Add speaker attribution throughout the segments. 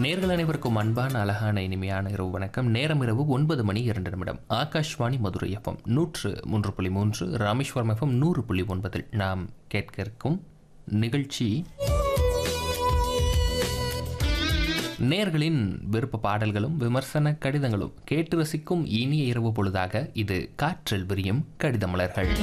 Speaker 1: நேர்கள் அனைவருக்கும் அன்பான அழகான இனிமையான இரவு வணக்கம் நேரம் இரவு ஒன்பது மணி இரண்டு நிமிடம் ஆகாஷ்வாணி மதுரை எஃப்எம் நூற்று மூன்று புள்ளி மூன்று ராமேஸ்வரம் எஃப்எம் நூறு புள்ளி ஒன்பதில் நாம் கேட்க இருக்கும் நிகழ்ச்சி நேர்களின் விருப்ப பாடல்களும் விமர்சன கடிதங்களும் கேட்டு ரசிக்கும் இனிய இரவு பொழுதாக இது காற்றில் விரியும் கடிதமலர்கள்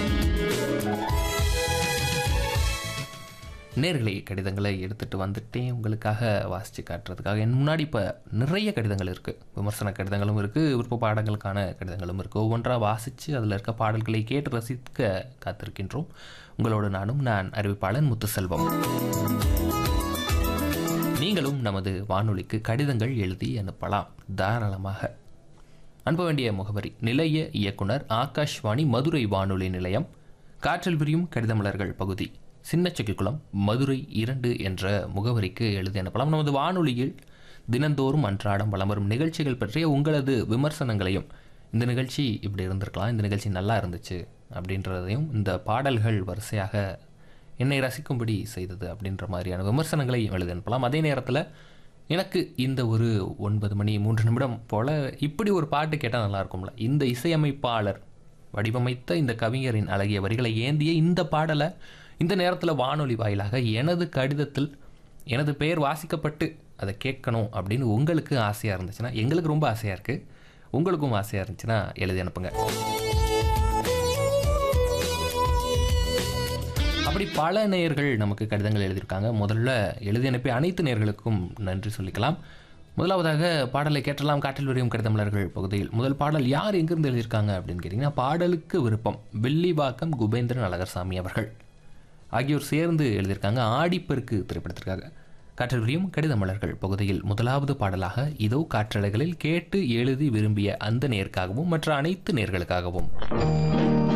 Speaker 1: நேர்களே கடிதங்களை எடுத்துகிட்டு வந்துட்டேன் உங்களுக்காக வாசித்து காட்டுறதுக்காக என் முன்னாடி இப்போ நிறைய கடிதங்கள் இருக்குது விமர்சன கடிதங்களும் இருக்குது விருப்ப பாடங்களுக்கான கடிதங்களும் இருக்குது ஒவ்வொன்றாக வாசித்து அதில் இருக்க பாடல்களை கேட்டு ரசிக்க காத்திருக்கின்றோம் உங்களோடு நானும் நான் அறிவிப்பாளன் முத்துசெல்வம் நீங்களும் நமது வானொலிக்கு கடிதங்கள் எழுதி அனுப்பலாம் தாராளமாக அனுப்ப வேண்டிய முகவரி நிலைய இயக்குனர் ஆகாஷ்வாணி மதுரை வானொலி நிலையம் காற்றில் விரியும் கடிதமலர்கள் பகுதி சின்னச்செக்கிக்குளம் மதுரை இரண்டு என்ற முகவரிக்கு எழுதி அனுப்பலாம் நமது வானொலியில் தினந்தோறும் அன்றாடம் வலம் வரும் நிகழ்ச்சிகள் பற்றிய உங்களது விமர்சனங்களையும் இந்த நிகழ்ச்சி இப்படி இருந்திருக்கலாம் இந்த நிகழ்ச்சி நல்லா இருந்துச்சு அப்படின்றதையும் இந்த பாடல்கள் வரிசையாக என்னை ரசிக்கும்படி செய்தது அப்படின்ற மாதிரியான விமர்சனங்களை எழுதி அனுப்பலாம் அதே நேரத்தில் எனக்கு இந்த ஒரு ஒன்பது மணி மூன்று நிமிடம் போல் இப்படி ஒரு பாட்டு கேட்டால் நல்லா இருக்கும்ல இந்த இசையமைப்பாளர் வடிவமைத்த இந்த கவிஞரின் அழகிய வரிகளை ஏந்திய இந்த பாடலை இந்த நேரத்தில் வானொலி வாயிலாக எனது கடிதத்தில் எனது பெயர் வாசிக்கப்பட்டு அதை கேட்கணும் அப்படின்னு உங்களுக்கு ஆசையாக இருந்துச்சுன்னா எங்களுக்கு ரொம்ப ஆசையாக இருக்குது உங்களுக்கும் ஆசையாக இருந்துச்சுன்னா எழுதி அனுப்புங்க அப்படி பல நேயர்கள் நமக்கு கடிதங்கள் எழுதியிருக்காங்க முதல்ல எழுதி அனுப்பிய அனைத்து நேயர்களுக்கும் நன்றி சொல்லிக்கலாம் முதலாவதாக பாடலை கேட்டலாம் காற்றில் விரியும் கடிதமலர்கள் பகுதியில் முதல் பாடல் யார் எங்கிருந்து எழுதியிருக்காங்க அப்படின்னு கேட்டிங்கன்னா பாடலுக்கு விருப்பம் வில்லிவாக்கம் குபேந்திரன் அழகர்சாமி அவர்கள் ஆகியோர் சேர்ந்து எழுதியிருக்காங்க ஆடிப்பெருக்கு திரைப்படத்திற்காக காற்றில் விரியும் கடிதமலர்கள் பகுதியில் முதலாவது பாடலாக இதோ காற்றலைகளில் கேட்டு எழுதி விரும்பிய அந்த நேர்க்காகவும் மற்ற அனைத்து நேர்களுக்காகவும்